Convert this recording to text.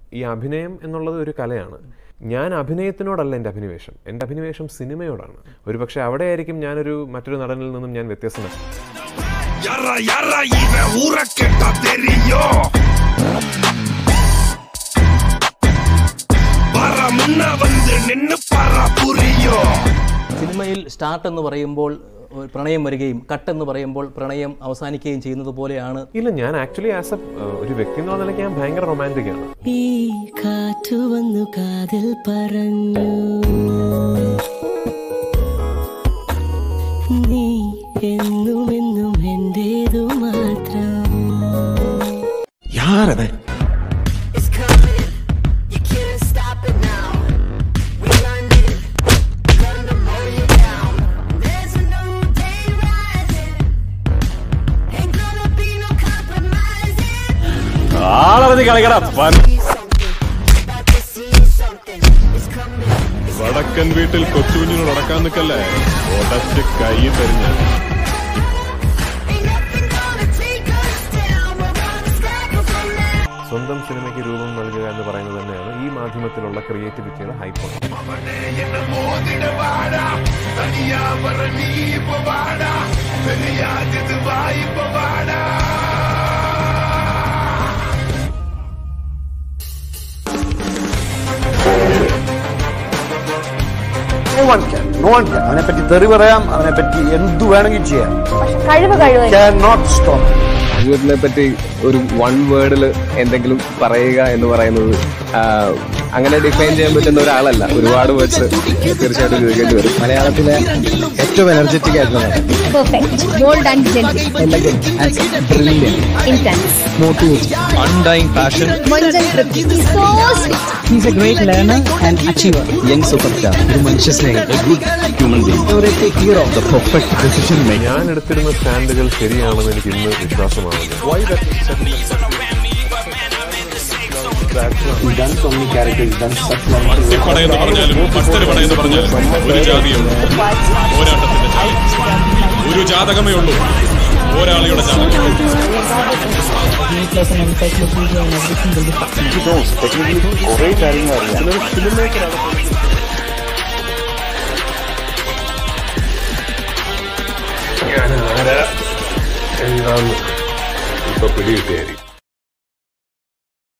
ഈ അഭിനയം എന്നുള്ളത് ഒരു കലയാണ് ഞാൻ അഭിനയത്തിനോടല്ല എൻ്റെ അഭിനിവേശം എൻ്റെ അഭിനിവേശം സിനിമയോടാണ് ഒരുപക്ഷെ അവിടെ ആയിരിക്കും ഞാനൊരു മറ്റൊരു നടനിൽ നിന്നും ഞാൻ വ്യത്യസ്തനാണ് யாரா யாரா இவன் ஊர கேட்டா தெரியும் வர முன்ன வந்து நின்னு பாரா புரியும் സിനിമയിൽ സ്റ്റാർട്ട് എന്ന് പറയുമ്പോൾ ഒരു പ്രണയം വരികയും കട്ട് എന്ന് പറയുമ്പോൾ പ്രണയം അവസാനിക്കുകയും ചെയ്യുന്നത് പോലെയാണ് ഇല്ല ഞാൻ ആക്ച്വലി ആസ് എ ഒരു വ്യക്തി എന്നുള്ള നിലയ്ക്ക് ഞാൻ ഭയങ്കര റൊമാൻറ്റിക് ആണ് ഈ കാറ്റു വന്നു കാതിൽ പറഞ്ഞു നീ എന്നും എന്നും എന്റേതു മാത്രം யாரவன் It's coming. You can't stop it now. We learned it. Learned to mow you down. There's a new day rising. Ain't gonna be no compromising. See something. About to see something. It's coming. It's വടക്കൻ വീട്ടിൽ കൊച്ചുകുഞ്ഞിനോട് അടക്കാൻ നിൽക്കല്ലേ ഉടച്ച് കൈ തരിഞ്ഞ ain't nothing gonna take us down. We're gonna stack up from now. സ്വന്തം സിനിമയ്ക്ക് രൂപം നൽകുക എന്ന് പറയുന്നത് തന്നെയാണ് ഈ മാധ്യമത്തിലുള്ള ക്രിയേറ്റിവിറ്റിയുടെ ഹൈപ്പ് என்ன மோதிட வாடா தனியா வர நீ இப்ப வாடா தெரியாதது வாய்ப்ப வாடா no one can no one can അവനെ പറ്റി തെറി പറയാം അവനെ പറ്റി എന്തു വേണമെങ്കിൽ ചെയ്യാം കഴിവ് കഴിവ് ക്യാൻ നോട്ട് സ്റ്റോപ്പ് ജീവിതത്തിനെ പറ്റി ഒരു വൺ വേർഡിൽ എന്തെങ്കിലും പറയുക എന്ന് പറയുന്നത് ആ, അങ്ങനെ ഡിഫൈൻ ചെയ്യാൻ പറ്റുന്ന ഒരാളല്ല ഒരുപാട് വേർഡ്സ് തീർച്ചയായിട്ടും ഉപയോഗിക്കേണ്ടി വരും മലയാളത്തിലെ ഏറ്റവും എനർജറ്റിക് ആയിട്ടുള്ള നടൻ. Perfect bold and gentle Elegant and brilliant. Intense Motivating. Undying passion മൊഞ്ചൻ തൃപ്തി so sweet He's a great learner and achiever. Young superstar. ഒരു മനുഷ്യ സ്നേഹം. A good human being. Favorite hero. The perfect decision maker. ഞാൻ എടുത്തിരുന്ന സ്റ്റാൻഡുകൾ ശരിയാണെന്ന് എനിക്ക് ഇന്ന് വിശ്വാസമാവുന്നു He's done so many characters. He's done such wonderful work. പടയെന്ന് പറഞ്ഞാലും മറ്റൊരു പടയെന്ന് പറഞ്ഞാലും ഒരു ജാതിയുണ്ട് പോരാട്ടത്തിന്റെ ജാതി ഒരു ജാതകമേ ഉള്ളൂ പോരാളിയുടെ ജാതകം ഞാൻ ആരാ എന്താന്ന് ഇപ്പൊ പിടികിട്ടിയായിരിക്കും